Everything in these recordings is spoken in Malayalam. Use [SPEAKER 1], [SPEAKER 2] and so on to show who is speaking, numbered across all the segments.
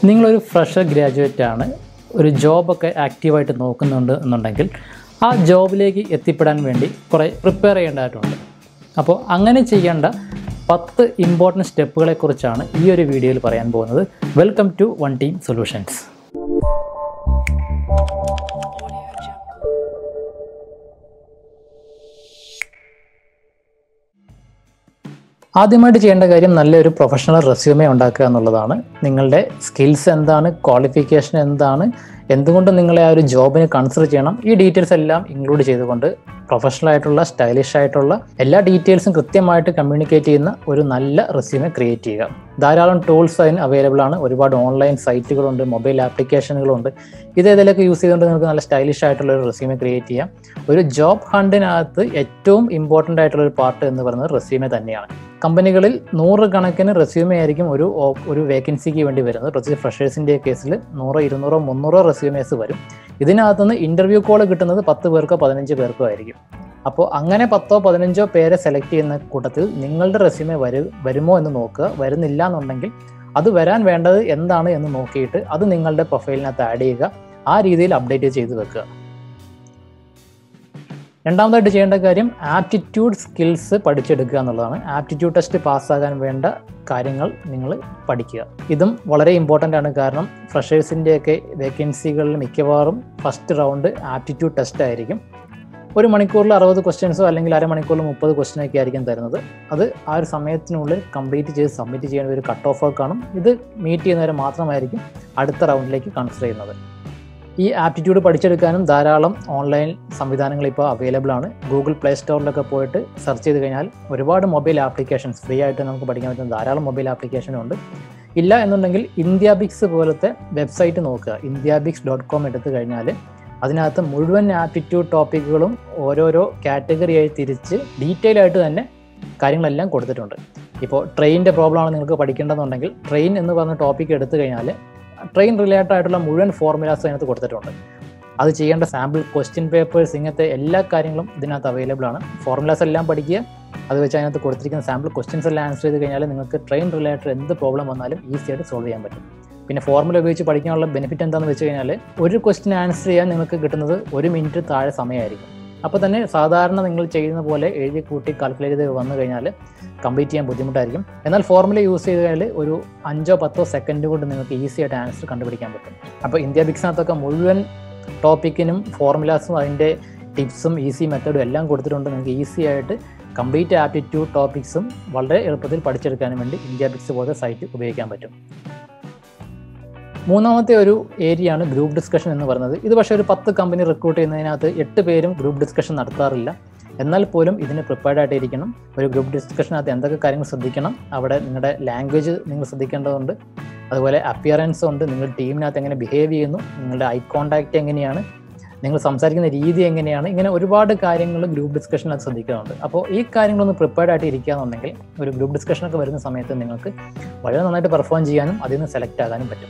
[SPEAKER 1] നിങ്ങളൊരു ഫ്രഷർ ഗ്രാജുവേറ്റ് ആണ് ഒരു ജോബൊക്കെ ആക്റ്റീവായിട്ട് നോക്കുന്നുണ്ട് എന്നുണ്ടെങ്കിൽ ആ ജോബിലേക്ക് എത്തിപ്പെടാൻ വേണ്ടി കുറേ പ്രിപ്പയർ ചെയ്യേണ്ടതായിട്ടുണ്ട് അപ്പോൾ അങ്ങനെ ചെയ്യേണ്ട പത്ത് ഇമ്പോർട്ടൻറ്റ് സ്റ്റെപ്പുകളെക്കുറിച്ചാണ് ഈ ഒരു വീഡിയോയിൽ പറയാൻ പോകുന്നത് welcome to one team solutions ആദ്യമായിട്ട് ചെയ്യേണ്ട കാര്യം നല്ലൊരു പ്രൊഫഷണൽ റെസ്യൂമേ ഉണ്ടാക്കുക എന്നുള്ളതാണ് നിങ്ങളുടെ സ്കിൽസ് എന്താണ് ക്വാളിഫിക്കേഷൻ എന്താണ് എന്തുകൊണ്ട് നിങ്ങളെ ആ ഒരു ജോബിന് കൺസിഡർ ചെയ്യണം ഈ ഡീറ്റെയിൽസ് എല്ലാം ഇൻക്ലൂഡ് ചെയ്തുകൊണ്ട് പ്രൊഫഷണൽ ആയിട്ടുള്ള സ്റ്റൈലിഷ് ആയിട്ടുള്ള എല്ലാ ഡീറ്റെയിൽസും കൃത്യമായിട്ട് കമ്മ്യൂണിക്കേറ്റ് ചെയ്യുന്ന ഒരു നല്ല റെസ്യൂമെ ക്രിയേറ്റ് ചെയ്യുക ധാരാളം ടൂൾസ് അതിന് അവൈലബിൾ ആണ് ഒരുപാട് ഓൺലൈൻ സൈറ്റുകളുണ്ട് മൊബൈൽ ആപ്ലിക്കേഷനുകളുണ്ട് ഇത് ഏതെങ്കിലുമൊക്കെ യൂസ് ചെയ്തുകൊണ്ട് നിങ്ങൾക്ക് നല്ല സ്റ്റൈലിഷ് ആയിട്ടുള്ള ഒരു റെസ്യൂമെ ക്രിയേറ്റ് ചെയ്യാം ഒരു ജോബ് ഹണ്ടിനകത്ത് ഏറ്റവും ഇമ്പോർട്ടൻ്റ് ആയിട്ടുള്ള ഒരു പാർട്ട് എന്ന് പറയുന്നത് റെസ്യൂമെ തന്നെയാണ് കമ്പനികളിൽ നൂറ് കണക്കിന് റെസ്യൂമെ ആയിരിക്കും ഒരു ഓ- ഒരു വേക്കൻസിക്ക് വേണ്ടി വരുന്നത് പ്രത്യേകിച്ച് ഫ്രഷേഴ്സിൻ്റെ കേസിൽ നൂറോ ഇരുന്നൂറോ മുന്നൂറോ റെസ്യൂമേഴ്സ് വരും ഇതിനകത്തുനിന്ന് ഇൻ്റർവ്യൂ കോൾ കിട്ടുന്നത് പത്ത് പേർക്കോ പതിനഞ്ച് പേർക്കോ ആയിരിക്കും അപ്പോൾ അങ്ങനെ പത്തോ പതിനഞ്ചോ പേരെ സെലക്ട് ചെയ്യുന്ന കൂട്ടത്തിൽ നിങ്ങളുടെ റെസ്യൂമെ വരു വരുമോ എന്ന് നോക്കുക വരുന്നില്ല എന്നുണ്ടെങ്കിൽ അത് വരാൻ വേണ്ടത് എന്താണ് എന്ന് നോക്കിയിട്ട് അത് നിങ്ങളുടെ പ്രൊഫൈലിനകത്ത് ആഡ് ചെയ്യുക ആ രീതിയിൽ അപ്ഡേറ്റ് ചെയ്ത് വെക്കുക രണ്ടാമതായിട്ട് ചെയ്യേണ്ട കാര്യം ആപ്റ്റിറ്റ്യൂഡ് സ്കിൽസ് പഠിച്ചെടുക്കുക എന്നുള്ളതാണ് ആപ്റ്റിറ്റ്യൂഡ് ടെസ്റ്റ് പാസ്സാകാൻ വേണ്ട കാര്യങ്ങൾ നിങ്ങൾ പഠിക്കുക ഇതും വളരെ ഇമ്പോർട്ടൻ്റ് ആണ് കാരണം ഫ്രഷേഴ്സിൻ്റെയൊക്കെ വേക്കൻസികളിൽ മിക്കവാറും ഫസ്റ്റ് റൗണ്ട് ആപ്റ്റിറ്റ്യൂഡ് ടെസ്റ്റ് ആയിരിക്കും ഒരു മണിക്കൂറിൽ അറുപത് ക്വസ്റ്റ്യൻസോ അല്ലെങ്കിൽ അരമണിക്കൂറിൽ മുപ്പത് ക്വസ്റ്റ്യൻ ഒക്കെ ആയിരിക്കും തരുന്നത് അത് ആ ഒരു സമയത്തിനുള്ളിൽ കംപ്ലീറ്റ് ചെയ്ത് സബ്മിറ്റ് ചെയ്യേണ്ട ഒരു കട്ട് ഓഫ് കാണും ഇത് മീറ്റ് ചെയ്യുന്നവരെ മാത്രമായിരിക്കും അടുത്ത റൗണ്ടിലേക്ക് കൺസിഡർ ചെയ്യുന്നത് ഈ ആപ്റ്റിറ്റ്യൂഡ് പഠിച്ചെടുക്കാനും ധാരാളം ഓൺലൈൻ സംവിധാനങ്ങൾ ഇപ്പോൾ അവൈലബിൾ ആണ് ഗൂഗിൾ പ്ലേ സ്റ്റോറിലൊക്കെ പോയിട്ട് സെർച്ച് ചെയ്ത് കഴിഞ്ഞാൽ ഒരുപാട് മൊബൈൽ ആപ്ലിക്കേഷൻസ് ഫ്രീ ആയിട്ട് നമുക്ക് പഠിക്കാൻ പറ്റുന്ന ധാരാളം മൊബൈൽ ആപ്ലിക്കേഷനും ഉണ്ട് ഇല്ല എന്നുണ്ടെങ്കിൽ ഇന്ത്യാബിക്സ് പോലത്തെ വെബ്സൈറ്റ് നോക്കുക ഇന്ത്യാബിക്സ് ഡോട്ട് കോം എടുത്തു കഴിഞ്ഞാൽ അതിനകത്ത് മുഴുവൻ ആപ്റ്റിറ്റ്യൂഡ് ടോപ്പിക്കുകളും ഓരോരോ കാറ്റഗറിയായി തിരിച്ച് ഡീറ്റെയിൽ ആയിട്ട് തന്നെ കാര്യങ്ങളെല്ലാം കൊടുത്തിട്ടുണ്ട് ഇപ്പോൾ ട്രെയിനിൻ്റെ പ്രോബ്ലമാണ് നിങ്ങൾക്ക് പഠിക്കേണ്ടതെന്നുണ്ടെങ്കിൽ ട്രെയിൻ എന്ന് പറഞ്ഞ ടോപ്പിക് എടുത്തു കഴിഞ്ഞാൽ ട്രെയിൻ റിലേറ്റഡ് ആയിട്ടുള്ള മുഴുവൻ ഫോർമുലാസ് അതിനകത്ത് കൊടുത്തിട്ടുണ്ട് അത് ചെയ്യേണ്ട സാമ്പിൾ ക്വസ്റ്റ്യൻ പേപ്പേഴ്സ് ഇങ്ങനത്തെ എല്ലാ കാര്യങ്ങളും ഇതിനകത്ത് അവൈലബിൾ ആണ് ഫോർമുലാസ് എല്ലാം പഠിക്കുക അത് വെച്ച് അതിനകത്ത് കൊടുത്തിരിക്കുന്ന സാമ്പിൾ ക്വസ്റ്റ്യൻസ് എല്ലാം ആൻസർ ചെയ്ത് കഴിഞ്ഞാൽ നിങ്ങൾക്ക് ട്രെയിൻ റിലേറ്റഡ് എന്ത് പ്രോബ്ലം വന്നാലും ഈസി ആയിട്ട് സോൾവ് ചെയ്യാൻ പറ്റും പിന്നെ ഫോർമുല ഉപയോഗിച്ച് പഠിക്കാനുള്ള ബെനിഫിറ്റ് എന്താണെന്ന് വെച്ച് കഴിഞ്ഞാൽ ഒരു ക്വസ്റ്റ്യൻ ആൻസർ ചെയ്യാൻ നിങ്ങൾക്ക് കിട്ടുന്നത് ഒരു മിനിറ്റ് താഴെ സമയമായിരിക്കും അപ്പോൾ തന്നെ സാധാരണ നിങ്ങൾ ചെയ്യുന്ന പോലെ എഴുതി കൂട്ടി കാൽക്കുലേറ്റ് ചെയ്ത് വന്നു കഴിഞ്ഞാൽ കംപ്ലീറ്റ് ചെയ്യാൻ ബുദ്ധിമുട്ടായിരിക്കും എന്നാൽ ഫോർമുല യൂസ് ചെയ്ത് കഴിഞ്ഞാൽ ഒരു അഞ്ചോ പത്തോ സെക്കൻഡ് കൊണ്ട് നിങ്ങൾക്ക് ഈസി ആയിട്ട് ആൻസർ കണ്ടുപിടിക്കാൻ പറ്റും അപ്പോൾ ഇന്ത്യ ബിക്സിനകത്തൊക്കെ മുഴുവൻ ടോപ്പിക്കിനും ഫോർമുലാസും അതിൻ്റെ ടിപ്സും ഈസി മെത്തേഡും എല്ലാം കൊടുത്തിട്ടുണ്ട് നിങ്ങൾക്ക് ഈസി ആയിട്ട് കംപ്ലീറ്റ് ആപ്റ്റിറ്റ്യൂഡ് ടോപ്പിക്സും വളരെ എളുപ്പത്തിൽ പഠിച്ചെടുക്കാനും വേണ്ടി ഇന്ത്യ ബിക്സ് പോലത്തെ സൈറ്റ് ഉപയോഗിക്കാൻ പറ്റും മൂന്നാമത്തെ ഒരു ഏരിയ ആണ് ഗ്രൂപ്പ് ഡിസ്കഷൻ എന്ന് പറയുന്നത് ഇത് പക്ഷേ ഒരു പത്ത് കമ്പനി റിക്രൂട്ട് ചെയ്യുന്നതിനകത്ത് എട്ട് പേരും ഗ്രൂപ്പ് ഡിസ്കഷൻ നടത്താറില്ല എന്നാൽ പോലും ഇതിന് പ്രിപ്പയർഡ് ആയിട്ടിരിക്കണം ഒരു ഗ്രൂപ്പ് ഡിസ്കഷനകത്ത് എന്തൊക്കെ കാര്യങ്ങൾ ശ്രദ്ധിക്കണം അവിടെ നിങ്ങളുടെ ലാംഗ്വേജ് നിങ്ങൾ ശ്രദ്ധിക്കേണ്ടതുണ്ട് അതുപോലെ അപ്പിയറൻസ് ഉണ്ട് നിങ്ങൾ ടീമിനകത്ത് എങ്ങനെ ബിഹേവ് ചെയ്യുന്നു നിങ്ങളുടെ ഐ കോണ്ടാക്ട് എങ്ങനെയാണ് നിങ്ങൾ സംസാരിക്കുന്ന രീതി എങ്ങനെയാണ് ഇങ്ങനെ ഒരുപാട് കാര്യങ്ങൾ ഗ്രൂപ്പ് ഡിസ്കഷനകത്ത് ശ്രദ്ധിക്കുന്നുണ്ട് അപ്പോൾ ഈ കാര്യങ്ങളൊന്ന് പ്രിപ്പയർഡ് ആയിട്ട് ഇരിക്കുക എന്നുണ്ടെങ്കിൽ ഒരു ഗ്രൂപ്പ് ഡിസ്കഷനൊക്കെ വരുന്ന സമയത്ത് നിങ്ങൾക്ക് വളരെ നന്നായിട്ട് പെർഫോം ചെയ്യാനും അതിൽ നിന്ന് സെലക്ട് ആകാനും പറ്റും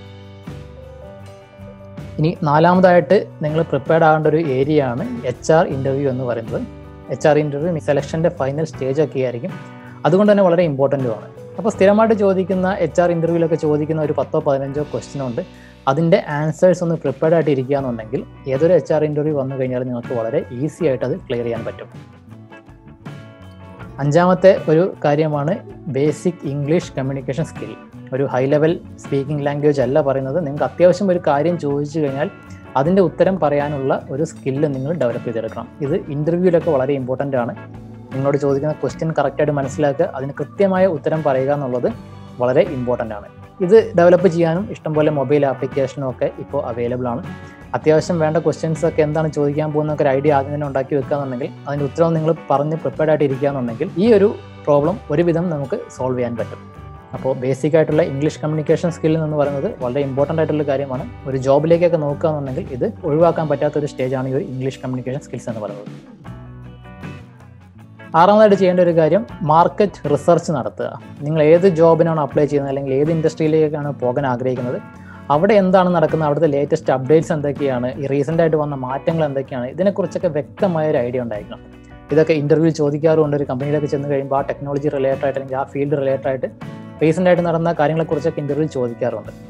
[SPEAKER 1] ഇനി നാലാമതായിട്ട് നിങ്ങൾ പ്രിപ്പയർഡ് ആകേണ്ട ഒരു ഏരിയ ആണ് എച്ച് ആർ ഇൻ്റർവ്യൂ എന്ന് പറയുന്നത് എച്ച് ആർ ഇൻ്റർവ്യൂ സെലക്ഷൻ്റെ ഫൈനൽ സ്റ്റേജ് ഒക്കെ ആയിരിക്കും അതുകൊണ്ട് തന്നെ വളരെ ഇമ്പോർട്ടൻറ്റുമാണ് അപ്പോൾ സ്ഥിരമായിട്ട് ചോദിക്കുന്ന എച്ച് ആർ ഇൻ്റർവ്യൂവിലൊക്കെ ചോദിക്കുന്ന ഒരു പത്തോ പതിനഞ്ചോ ക്വസ്റ്റ്യൻ ഉണ്ട് അതിൻ്റെ ആൻസേഴ്സ് ഒന്ന് പ്രിപ്പയർഡ് ആയിട്ട് ഇരിക്കുക എന്നുണ്ടെങ്കിൽ ഏതൊരു എച്ച് ആർ ഇൻ്റർവ്യൂ വന്നു കഴിഞ്ഞാൽ നിങ്ങൾക്ക് വളരെ ഈസി ആയിട്ട് അത് ക്ലിയർ ചെയ്യാൻ പറ്റും അഞ്ചാമത്തെ ഒരു കാര്യമാണ് ബേസിക് ഇംഗ്ലീഷ് കമ്മ്യൂണിക്കേഷൻ സ്കിൽ ഒരു ഹൈ ലെവൽ സ്പീക്കിംഗ് ലാംഗ്വേജ് അല്ല പറയുന്നത് നിങ്ങൾക്ക് അത്യാവശ്യം ഒരു കാര്യം ചോദിച്ചു കഴിഞ്ഞാൽ അതിൻ്റെ ഉത്തരം പറയാനുള്ള ഒരു സ്കില്ല് നിങ്ങൾ ഡെവലപ്പ് ചെയ്തെടുക്കണം ഇത് ഇൻ്റർവ്യൂവിലൊക്കെ വളരെ ഇമ്പോർട്ടൻ്റ് ആണ് നിങ്ങളോട് ചോദിക്കുന്ന ക്വസ്റ്റ്യൻ കറക്റ്റായിട്ട് മനസ്സിലാക്കുക അതിന് കൃത്യമായ ഉത്തരം പറയുക എന്നുള്ളത് വളരെ ഇമ്പോർട്ടൻ്റ് ആണ് ഇത് ഡെവലപ്പ് ചെയ്യാനും ഇഷ്ടംപോലെ മൊബൈൽ ആപ്ലിക്കേഷനും ഒക്കെ ഇപ്പോൾ അവൈലബിൾ ആണ് അത്യാവശ്യം വേണ്ട ക്വസ്റ്റ്യൻസ് ഒക്കെ എന്താണ് ചോദിക്കാൻ പോകുന്ന ഒരു ഐഡിയ ആദ്യം തന്നെ ഉണ്ടാക്കി വെക്കുക എന്നുണ്ടെങ്കിൽ അതിൻ്റെ ഉത്തരം നിങ്ങൾ പറഞ്ഞ് പ്രിപ്പയർഡ് ആയിട്ട് ഇരിക്കുക എന്നുണ്ടെങ്കിൽ ഈ ഒരു പ്രോബ്ലം ഒരുവിധം നമുക്ക് സോൾവ് ചെയ്യാൻ പറ്റും അപ്പോൾ ബേസിക് ആയിട്ടുള്ള ഇംഗ്ലീഷ് കമ്മ്യൂണിക്കേഷൻ സ്കിൽ എന്ന് പറയുന്നത് വളരെ ഇമ്പോർട്ടൻ്റ് ആയിട്ടുള്ള കാര്യമാണ് ഒരു ജോബിലേക്കൊക്കെ നോക്കുക എന്നുണ്ടെങ്കിൽ ഇത് ഒഴിവാക്കാൻ പറ്റാത്ത ഒരു സ്റ്റേജാണ് ഈ ഒരു ഇംഗ്ലീഷ് കമ്മ്യൂണിക്കേഷൻ സ്കിൽസ് എന്ന് പറയുന്നത് ആറാമതായിട്ട് ചെയ്യേണ്ട ഒരു കാര്യം മാർക്കറ്റ് റിസർച്ച് നടത്തുക നിങ്ങൾ ഏത് ജോബിനാണ് അപ്ലൈ ചെയ്യുന്നത് അല്ലെങ്കിൽ ഏത് ഇൻഡസ്ട്രിയിലേക്കാണ് പോകാൻ ആഗ്രഹിക്കുന്നത് അവിടെ എന്താണ് നടക്കുന്നത് അവിടുത്തെ ലേറ്റസ്റ്റ് അപ്ഡേറ്റ്സ് എന്തൊക്കെയാണ് ഈ റീസെൻ്റ് ആയിട്ട് വന്ന മാറ്റങ്ങൾ എന്തൊക്കെയാണ് ഇതിനെക്കുറിച്ചൊക്കെ വ്യക്തമായ ഒരു ഐഡിയ ഉണ്ടായിരിക്കണം ഇതൊക്കെ ഇന്റർവ്യൂ ചോദിക്കാറുണ്ട് ഒരു കമ്പനിയിലൊക്കെ ചെന്ന് കഴിയുമ്പോൾ ആ ടെക്നോളജി റിലേറ്റഡ് ആയിട്ട് അല്ലെങ്കിൽ ആ ഫീൽഡ് റിലേറ്റഡ് ആയിട്ട് റീസെൻ്റ് ആയിട്ട് നടന്ന കാര്യങ്ങളെക്കുറിച്ചൊക്കെ ഇന്റർവ്യൂ ചോദിക്കാറുണ്ട്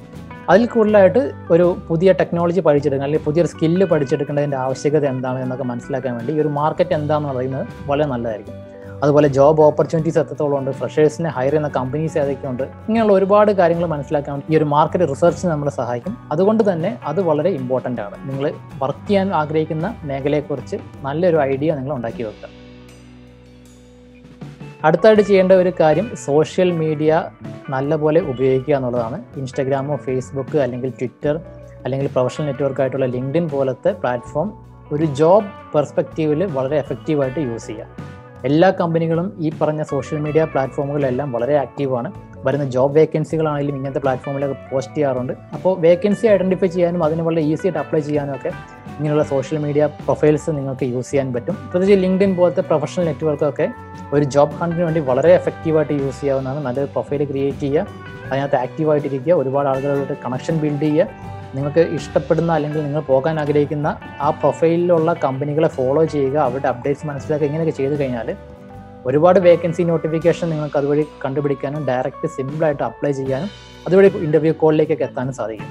[SPEAKER 1] അതിൽ കൂടുതലായിട്ട് ഒരു പുതിയ ടെക്നോളജി പഠിച്ചെടുക്കുക അല്ലെങ്കിൽ പുതിയൊരു സ്കില്ല് പഠിച്ചെടുക്കേണ്ടതിൻ്റെ ആവശ്യകത എന്താണ് എന്നൊക്കെ മനസ്സിലാക്കാൻ വേണ്ടി ഈ ഒരു മാർക്കറ്റ് എന്താണെന്ന് പറയുന്നത് വളരെ നല്ലതായിരിക്കും അതുപോലെ ജോബ് ഓപ്പർച്യൂണിറ്റീസ് എത്രത്തോളം ഉണ്ട് ഫ്രഷേഴ്സിനെ ഹയർ ചെയ്യുന്ന കമ്പനീസ് ഏതൊക്കെയുണ്ട് ഇങ്ങനെയുള്ള ഒരുപാട് കാര്യങ്ങൾ മനസ്സിലാക്കാൻ ഈ ഒരു മാർക്കറ്റ് റിസർച്ച് നമ്മളെ സഹായിക്കും അതുകൊണ്ട് തന്നെ അത് വളരെ ഇമ്പോർട്ടൻ്റ് ആണ് നിങ്ങൾ വർക്ക് ചെയ്യാൻ ആഗ്രഹിക്കുന്ന മേഖലയെക്കുറിച്ച് നല്ലൊരു ഐഡിയ നിങ്ങൾ ഉണ്ടാക്കി വെക്കുക അടുത്തായിട്ട് ചെയ്യേണ്ട ഒരു കാര്യം സോഷ്യൽ മീഡിയ നല്ലപോലെ ഉപയോഗിക്കുക എന്നുള്ളതാണ് ഇൻസ്റ്റഗ്രാമോ ഫേസ്ബുക്ക് അല്ലെങ്കിൽ ട്വിറ്റർ അല്ലെങ്കിൽ പ്രൊഫഷണൽ നെറ്റ്വർക്ക് ആയിട്ടുള്ള ലിങ്ക്ഡിൻ പോലത്തെ പ്ലാറ്റ്ഫോം ഒരു ജോബ് പെർസ്പെക്റ്റീവിൽ വളരെ എഫക്റ്റീവായിട്ട് യൂസ് ചെയ്യുക എല്ലാ കമ്പനികളും ഈ പറഞ്ഞ സോഷ്യൽ മീഡിയ പ്ലാറ്റ്ഫോമുകളെല്ലാം വളരെ ആക്റ്റീവാണ് വരുന്ന ജോബ് വേക്കൻസികളാണെങ്കിലും ഇങ്ങനത്തെ പ്ലാറ്റ്ഫോമിലൊക്കെ പോസ്റ്റ് ചെയ്യാറുണ്ട് അപ്പോൾ വേക്കൻസി ഐഡൻറ്റിഫൈ ചെയ്യാനും അതിന് വളരെ ഈസി ആയിട്ട് അപ്ലൈ ചെയ്യാനും ഒക്കെ ഇങ്ങനെയുള്ള സോഷ്യൽ മീഡിയ പ്രൊഫൈൽസ് നിങ്ങൾക്ക് യൂസ് ചെയ്യാൻ പറ്റും പ്രത്യേകിച്ച് ലിങ്ക്ഡിൻ പോലത്തെ പ്രൊഫഷണൽ നെറ്റ്വർക്കൊക്കെ ഒരു ജോബ് ഹണ്ടിന് വേണ്ടി വളരെ എഫക്റ്റീവായിട്ട് യൂസ് ചെയ്യാവുന്നതാണ് നല്ലൊരു പ്രൊഫൈൽ ക്രിയേറ്റ് ചെയ്യുക അതിനകത്ത് ആക്റ്റീവായിട്ടിരിക്കുക ഒരുപാട് ആളുകളുമായിട്ട് കണക്ഷൻ ബിൽഡ് ചെയ്യുക നിങ്ങൾക്ക് ഇഷ്ടപ്പെടുന്ന അല്ലെങ്കിൽ നിങ്ങൾ പോകാൻ ആഗ്രഹിക്കുന്ന ആ പ്രൊഫൈലിലുള്ള കമ്പനികളെ ഫോളോ ചെയ്യുക അവരുടെ അപ്ഡേറ്റ്സ് മനസ്സിലാക്കുക ഇങ്ങനെയൊക്കെ ചെയ്തു കഴിഞ്ഞാൽ ഒരുപാട് വേക്കൻസി നോട്ടിഫിക്കേഷൻ നിങ്ങൾക്ക് അതുവഴി കണ്ടുപിടിക്കാനും ഡയറക്റ്റ് സിമ്പിളായിട്ട് അപ്ലൈ ചെയ്യാനും അതുവഴി ഇൻ്റർവ്യൂ കോളിലേക്കൊക്കെ എത്താനും സാധിക്കും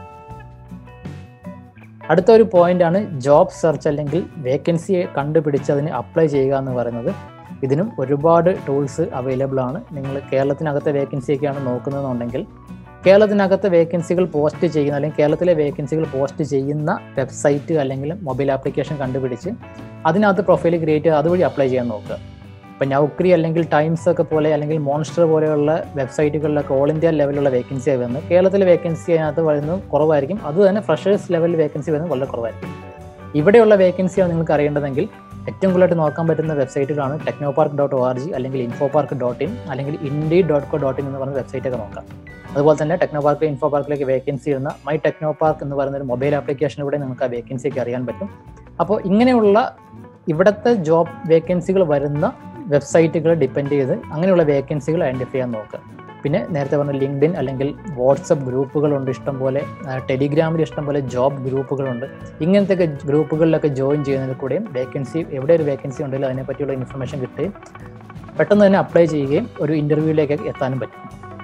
[SPEAKER 1] അടുത്ത ഒരു പോയിന്റാണ് ജോബ് സെർച്ച് അല്ലെങ്കിൽ വേക്കൻസി കണ്ടുപിടിച്ച് അതിന് അപ്ലൈ ചെയ്യുക എന്ന് പറയുന്നത് ഇതിനും ഒരുപാട് ടൂൾസ് അവൈലബിൾ ആണ് നിങ്ങൾ കേരളത്തിനകത്തെ വേക്കൻസിയൊക്കെയാണ് നോക്കുന്നതെന്നുണ്ടെങ്കിൽ കേരളത്തിനകത്ത് വേക്കൻസികൾ പോസ്റ്റ് ചെയ്യുന്ന അല്ലെങ്കിൽ കേരളത്തിലെ വേക്കൻസികൾ പോസ്റ്റ് ചെയ്യുന്ന വെബ്സൈറ്റ് അല്ലെങ്കിൽ മൊബൈൽ ആപ്ലിക്കേഷൻ കണ്ടുപിടിച്ച് അതിനകത്ത് പ്രൊഫൈൽ ക്രിയേറ്റ് ചെയ്ത് അതുവഴി അപ്ലൈ ചെയ്യാൻ നോക്കുക ഇപ്പം നൗക്രി അല്ലെങ്കിൽ ടൈംസ് ഒക്കെ പോലെ അല്ലെങ്കിൽ മോൺസ്റ്റർ പോലെയുള്ള വെബ്സൈറ്റുകളിലൊക്കെ ഓൾ ഇന്ത്യ ലെവലിലുള്ള വേക്കൻസി വരുന്നത് കേരളത്തിലെ വേക്കൻസി അതിനകത്ത് വരുന്നത് കുറവായിരിക്കും അത് തന്നെ ഫ്രഷേഴ്സ് ലെവലിൽ വേക്കൻസി വരുന്നത് വളരെ കുറവായിരിക്കും ഇവിടെയുള്ള വേക്കൻസിയാണ് നിങ്ങൾക്ക് അറിയേണ്ടതെങ്കിൽ ഏറ്റവും കൂടുതലായിട്ട് നോക്കാൻ പറ്റുന്ന വെബ്സൈറ്റുകളാണ് Technopark dot O R G അല്ലെങ്കിൽ ഇൻഫോ പാർക്ക് ഡോട്ട് ഇൻ അല്ലെങ്കിൽ Indeed dot co dot in എന്ന് പറഞ്ഞ വെബ്സൈറ്റൊക്കെ നോക്കാം അതുപോലെ തന്നെ ടെക്നോ പാർക്ക് ഇൻഫോ പാർക്കിലേക്ക് വേക്കൻസി ഇടുന്ന മൈ ടെക്നോ പാർക്ക് എന്ന് പറയുന്ന ഒരു മൊബൈൽ ആപ്ലിക്കേഷനിലൂടെ നിങ്ങൾക്ക് ആ വേക്കൻസിയൊക്കെ അറിയാൻ പറ്റും അപ്പോൾ ഇങ്ങനെയുള്ള ഇവിടുത്തെ ജോബ് വേക്കൻസികൾ വരുന്ന വെബ്സൈറ്റുകൾ ഡിപ്പെൻഡ് ചെയ്ത് അങ്ങനെയുള്ള വേക്കൻസികൾ ഐഡൻറ്റിഫൈ ചെയ്യാൻ നോക്കുക പിന്നെ നേരത്തെ പറഞ്ഞ ലിങ്ക്ഡിൻ അല്ലെങ്കിൽ വാട്സപ്പ് ഗ്രൂപ്പുകളുണ്ട് ഇഷ്ടം പോലെ ടെലിഗ്രാമിൽ ഇഷ്ടം പോലെ ജോബ് ഗ്രൂപ്പുകളുണ്ട് ഇങ്ങനത്തെ ഗ്രൂപ്പുകളിലൊക്കെ ജോയിൻ ചെയ്യുന്നതിൽ കൂടെയും വേക്കൻസി എവിടെ ഒരു വേക്കൻസി ഉണ്ടെങ്കിലും അതിനെപ്പറ്റിയുള്ള ഇൻഫർമേഷൻ കിട്ടുകയും പെട്ടെന്ന് തന്നെ അപ്ലൈ ചെയ്യുകയും ഒരു ഇൻ്റർവ്യൂവിലേക്ക് എത്താനും പറ്റും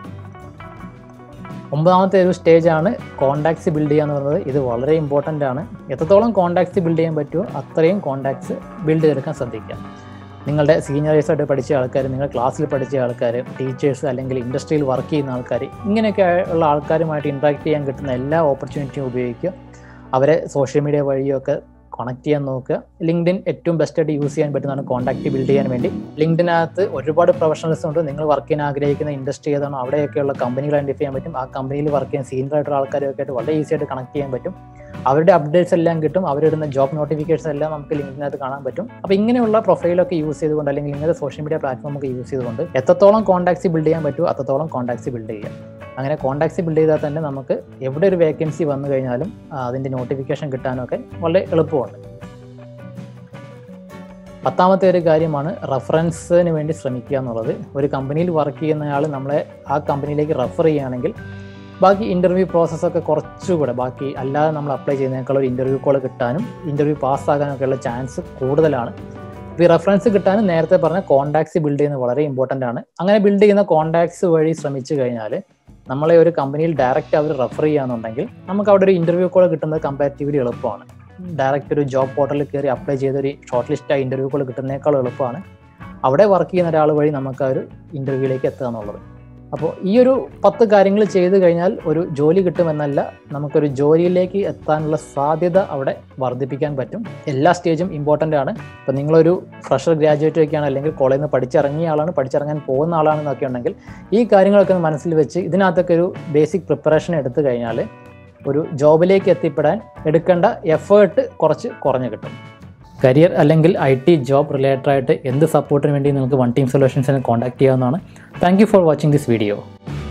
[SPEAKER 1] ഒമ്പതാമത്തെ ഒരു സ്റ്റേജ് ആണ് കോണ്ടാക്ട്സ് ബിൽഡ് ചെയ്യുക എന്ന് പറയുന്നത് ഇത് വളരെ ഇമ്പോർട്ടൻ്റ് ആണ് എത്രത്തോളം കോണ്ടാക്ട്സ് ബിൽഡ് ചെയ്യാൻ പറ്റുമോ അത്രയും കോണ്ടാക്ട്സ് ബിൽഡ് ചെയ്തെടുക്കാൻ ശ്രദ്ധിക്കുക നിങ്ങളുടെ സീനിയേഴ്സായിട്ട് പഠിച്ച ആൾക്കാർ നിങ്ങൾ ക്ലാസ്സിൽ പഠിച്ച ആൾക്കാർ ടീച്ചേഴ്സ് അല്ലെങ്കിൽ ഇൻഡസ്ട്രിയിൽ വർക്ക് ചെയ്യുന്ന ആൾക്കാർ ഇങ്ങനെയൊക്കെ ഉള്ള ആൾക്കാരുമായിട്ട് ഇൻട്രാക്ട് ചെയ്യാൻ കിട്ടുന്ന എല്ലാ ഓപ്പർച്യൂണിറ്റിയും ഉപയോഗിക്കുക അവരെ സോഷ്യൽ മീഡിയ വഴിയൊക്കെ കണക്ട് ചെയ്യാൻ നോക്കുക ലിങ്ക്ഡിൻ ഏറ്റവും ബെസ്റ്റായിട്ട് യൂസ് ചെയ്യാൻ പറ്റുന്നതാണ് കോൺടാക്ട് ബിൽഡ് ചെയ്യാൻ വേണ്ടി ലിങ്ക്ഡിനകത്ത് ഒരുപാട് പ്രൊഫഷണൽസ് ഉണ്ട് നിങ്ങൾ വർക്ക് ചെയ്യാൻ ആഗ്രഹിക്കുന്ന ഇൻഡസ്ട്രി ഏതാണോ അവിടെയൊക്കെയുള്ള കമ്പനികൾ ഐഡൻറ്റിഫൈ ചെയ്യാൻ പറ്റും ആ കമ്പനിയിൽ വർക്ക് ചെയ്യാൻ സീനിയർ ആയിട്ടുള്ള ആൾക്കാരൊക്കെ ആയിട്ട് വളരെ ഈസി ആയിട്ട് കണക്ട് ചെയ്യാൻ പറ്റും അവരുടെ അപ്ഡേറ്റ്സ് എല്ലാം കിട്ടും അവരിടുന്ന ജോബ് നോട്ടിഫിക്കേഷൻ എല്ലാം നമുക്ക് ലിങ്കിനകത്ത് കാണാൻ പറ്റും അപ്പോൾ ഇങ്ങനെയുള്ള പ്രൊഫൈലൊക്കെ യൂസ് ചെയ്തുകൊണ്ട് അല്ലെങ്കിൽ ഇങ്ങനത്തെ സോഷ്യൽ മീഡിയ പ്ലാറ്റ്ഫോം ഒക്കെ യൂസ് ചെയ്തുകൊണ്ട് എത്രത്തോളം കോൺടാക്ട്സ് ബിൽഡ് ചെയ്യാൻ പറ്റുമോ അത്രത്തോളം കോൺടാക്ട്സ് ബിൽഡ് ചെയ്യാം അങ്ങനെ കോൺടാക്ട്സ് ബിൽഡ് ചെയ്താൽ തന്നെ നമുക്ക് എവിടെ ഒരു വേക്കൻസി വന്നു കഴിഞ്ഞാലും അതിൻ്റെ നോട്ടിഫിക്കേഷൻ കിട്ടാനൊക്കെ വളരെ എളുപ്പമുണ്ട് പത്താമത്തെ ഒരു കാര്യമാണ് റെഫറൻസിന് വേണ്ടി ശ്രമിക്കുക എന്നുള്ളത് ഒരു കമ്പനിയിൽ വർക്ക് ചെയ്യുന്നയാൾ നമ്മളെ ആ കമ്പനിയിലേക്ക് റെഫർ ചെയ്യുകയാണെങ്കിൽ ബാക്കി ഇൻ്റർവ്യൂ പ്രോസസ്സൊക്കെ കുറച്ചുകൂടെ ബാക്കി അല്ലാതെ നമ്മൾ അപ്ലൈ ചെയ്യുന്നതിനേക്കാൾ ഒരു ഇൻ്റർവ്യൂ കോൾ കിട്ടാനും ഇൻ്റർവ്യൂ പാസ്സാകാനൊക്കെ ഉള്ള ചാൻസ് കൂടുതലാണ് ഈ റെഫറൻസ് കിട്ടാനും നേരത്തെ പറഞ്ഞ കോൺടാക്ട്സ് ബിൽഡ് ചെയ്യുന്നത് വളരെ ഇമ്പോർട്ടൻ്റ് ആണ് അങ്ങനെ ബിൽഡ് ചെയ്യുന്ന കോൺടാക്ട്സ് വഴി ശ്രമിച്ചു കഴിഞ്ഞാൽ നമ്മളെ ഒരു കമ്പനിയിൽ ഡയറക്റ്റ് അവർ റെഫർ ചെയ്യുകയാണെന്നുണ്ടെങ്കിൽ നമുക്ക് അവിടെ ഒരു ഇൻ്റർവ്യൂ കോൾ കിട്ടുന്നത് കമ്പാരിറ്റീവ്ലി എളുപ്പമാണ് ഡയറക്റ്റ് ഒരു ജോബ് പോർട്ടലിൽ കയറി അപ്ലൈ ചെയ്ത ഒരു ഷോർട്ട് ലിസ്റ്റ് ഇൻ്റർവ്യൂ കോൾ കിട്ടുന്നതിനേക്കാൾ എളുപ്പമാണ് അവിടെ വർക്ക് ചെയ്യുന്ന ഒരാൾ വഴി നമുക്ക് ആ ഒരു ഇൻ്റർവ്യൂയിലേക്ക് എത്തുക എന്നുള്ളത് അപ്പോൾ ഈ ഒരു പത്ത് കാര്യങ്ങൾ ചെയ്തു കഴിഞ്ഞാൽ ഒരു ജോലി കിട്ടുമെന്നല്ല നമുക്കൊരു ജോലിയിലേക്ക് എത്താനുള്ള സാധ്യത അവിടെ വർദ്ധിപ്പിക്കാൻ പറ്റും എല്ലാ സ്റ്റേജും ഇമ്പോർട്ടൻ്റ് ആണ് ഇപ്പം നിങ്ങളൊരു ഫ്രഷർ ഗ്രാജുവേറ്റ് ഒക്കെയാണ് അല്ലെങ്കിൽ കോളേജിൽ നിന്ന് പഠിച്ചിറങ്ങിയ ആളാണ് പഠിച്ചിറങ്ങാൻ പോകുന്ന ആളാണെന്നൊക്കെ ഉണ്ടെങ്കിൽ ഈ കാര്യങ്ങളൊക്കെ മനസ്സിൽ വെച്ച് ഇതിനകത്തൊക്കെ ഒരു ബേസിക് പ്രിപ്പറേഷൻ എടുത്തു കഴിഞ്ഞാൽ ഒരു ജോബിലേക്ക് എത്തിപ്പെടാൻ എടുക്കേണ്ട എഫേർട്ട് കുറച്ച് കുറഞ്ഞു കിട്ടും കരിയർ അല്ലെങ്കിൽ ഐ ടി ജോബ് റിലേറ്റഡ് ആയിട്ട് എന്ത് സപ്പോർട്ടിന് വേണ്ടി നിങ്ങൾക്ക് വൺ ടീം സൊല്യൂഷൻസിനെ കോൺടാക്ട് ചെയ്യാവുന്നതാണ് thank you for watching this video